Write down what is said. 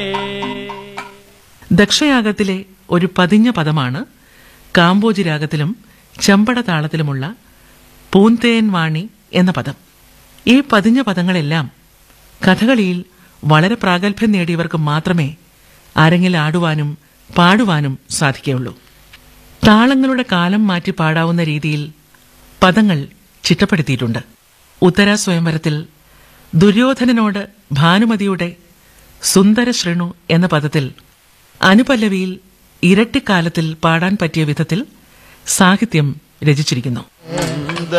ദക്ഷയാഗത്തിലെ ഒരു പതിഞ്ഞ പദമാണ് കാമ്പോജി രാഗത്തിലും ചെമ്പട താളത്തിലുമുള്ള പൂന്തേൻ വാണി എന്ന പദം ഈ പതിഞ്ഞ പദങ്ങളെല്ലാം കഥകളിയിൽ വളരെ പ്രാഗൽഭ്യം നേടിയവർക്ക് മാത്രമേ അരങ്ങിൽ ആടുവാനും പാടുവാനും സാധിക്കുകയുള്ളൂ താളങ്ങളുടെ കാലം മാറ്റി പാടാവുന്ന രീതിയിൽ പദങ്ങൾ ചിട്ടപ്പെടുത്തിയിട്ടുണ്ട് ഉത്തര സ്വയംവരത്തിൽ ദുര്യോധനനോട് ഭാനുമതിയുടെ സുന്ദര ശൃണു എന്ന പദത്തിൽ അനുപല്ലവിയിൽ ഇരട്ടിക്കാലത്തിൽ പാടാൻ പറ്റിയ വിധത്തിൽ സാഹിത്യം രചിച്ചിരിക്കുന്നു